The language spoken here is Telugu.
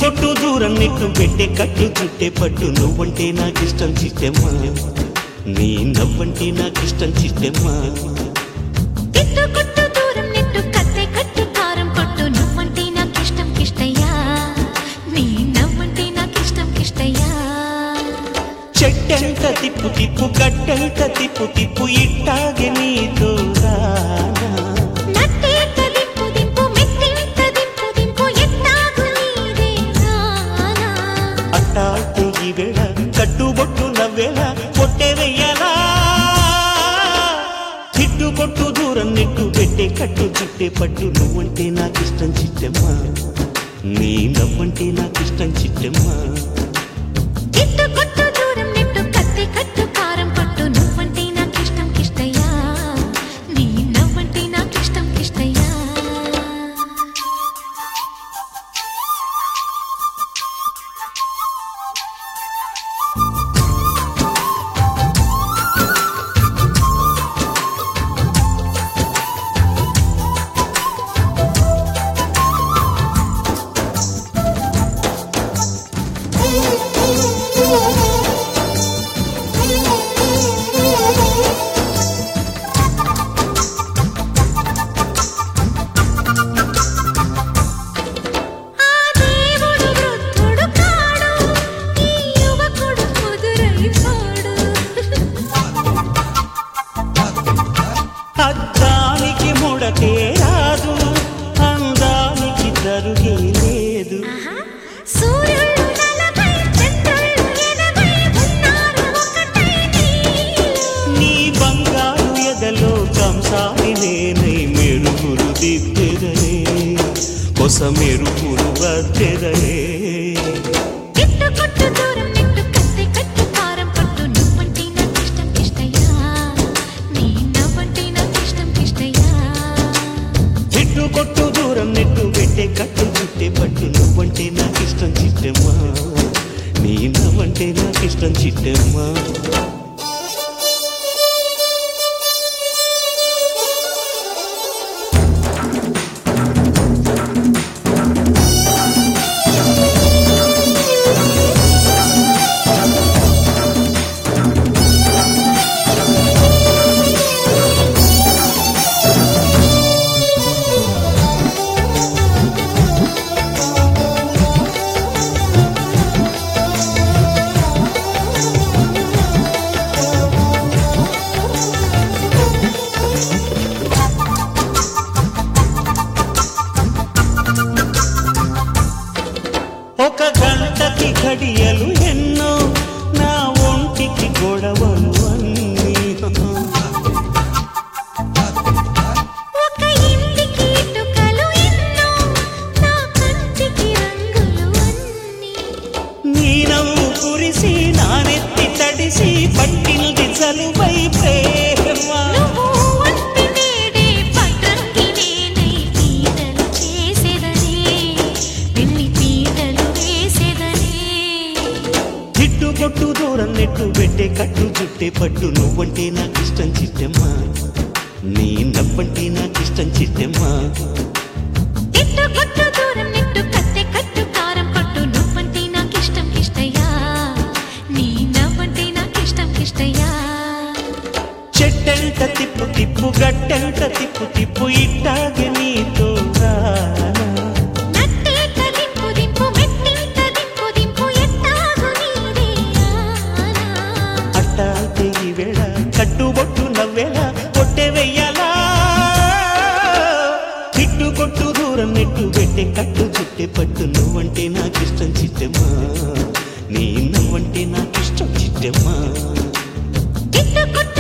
కొట్టు దూరం నెట్టు పెట్టే కట్టు చుట్టే పట్టు నువ్వంటే నాకిష్టం చిట్టెమ్మా నీ నవ్వంటే నాకిష్టం చిట్టెమ్మా తిట్టు కొట్టు దూరం నెట్టు కత్తే కట్టు కారం కొట్టు నువ్వంటే నాకిష్టం కిష్టయ్యా నీ నవ్వంటే నాకిష్టం కిష్టయ్యా చెట్టంట తిప్పు తిప్పు గట్టంట తిప్పు తిప్పు ఇట్టాగే నీతో రానా నట్టేట దింపు దింపు మెట్టేట దింపు దింపు ఎట్టాగు నీదే నానా అట్టాటే ఈ వేళ కట్టుబొట్టు నవ్వేళ కొట్టే వెయ్యాలా తిట్టు కొట్టు దూరం నెట్టు పెట్టే కట్టు చుట్టే పట్టు నువ్వంటే నాకిష్టం చిట్టెమ్మా నీ నవ్వంటే నాకిష్టం చిట్టెమ్మా తిట్టు కొట్టు దూరం నెట్టు కత్తే కట్టు కారం కొట్టు నువ్వంటే నాకిష్టం కిష్టయ్యా నీ నవ్వంటే నాకిష్టం కిష్టయ్యా ఆ దేవుడు వృద్ధుడు కాడు ఈ యువకుడు ముదురైపోడు అద్దానికి ముడకే రాదు అందానికి తరుగే లేదు సూర్యుడు నలభై చంద్రుడు ఎనభై ఉన్నారు ఒకటై నీలో. నీ బంగారు ఎదలో కంసాలి నేనై మెరుగులు దిద్దెదనే కొస మెరుగులు వద్దెదనే తిట్టు కొట్టు దూరం నెట్టు కత్తి కట్టు కారం కొట్టు నువ్వంటే నాకిష్టం కిష్టయ్యా నీ నవ్వంటే నాకిష్టం కిష్టయ్యా చెట్టు కొట్టు దూరం నెట్టు పెట్టే కట్టు చుట్టే పట్టు నువ్వంటే నాకిష్టం చిట్టెమ్మా నీ నవ్వంటే నాకిష్టం చిట్టెమ్మా ఒక గంటకి घడియలు ఎన్నో నా ఒంటికి గొడవలు అన్నీ ఒక ఇంటికి ఇటుకలు ఎన్నో నా కంటికి రంగులు అన్నీ నీ నవ్వు కురిసి నానెత్తి తడిసి పట్టింది చలువై ప్రేమ నువ్వు ఒంటి నేడే పట్రంగి నేనై పీటలు చేసేదనే పెళ్లి పీటలు వేసేదనే తిట్టు కొట్టు దూరం నెట్టు పెట్టే కట్టు చుట్టే పట్టు నువ్వంటే నాకిష్టం చిట్టెమ్మా నీ నవ్వంటే నాకిష్టం చిట్టెమ్మా తిట్టు కొట్టు దూరం నెట్టు కత్తె కట్టు కారం కొట్టు నువ్వంటే నాకిష్టం కిష్టయ్యా నీ నవ్వంటే నాకిష్టం కిష్టయ్యా చెట్టంట తిప్పు తిప్పు గట్టంట తిప్పు తిప్పు ఇట్టాగే నీతో రానా నట్టేట దింపు దింపు మెట్టేట దింపు దింపు ఎట్టాగు నీదే ఆనా అట్టాగే ఈ వేళ కట్టుబొట్టు నవ్వేళ కొట్టే వెయ్యాలా తిట్టు కొట్టు దూరం నెట్టు పెట్టే కట్టు చుట్టే పట్టు నువ్వంటే నాకిష్టం చిట్టెమ్మా నీ నవ్వంటే నాకిష్టం చిట్టెమ్మా తిట్టు కొట్టు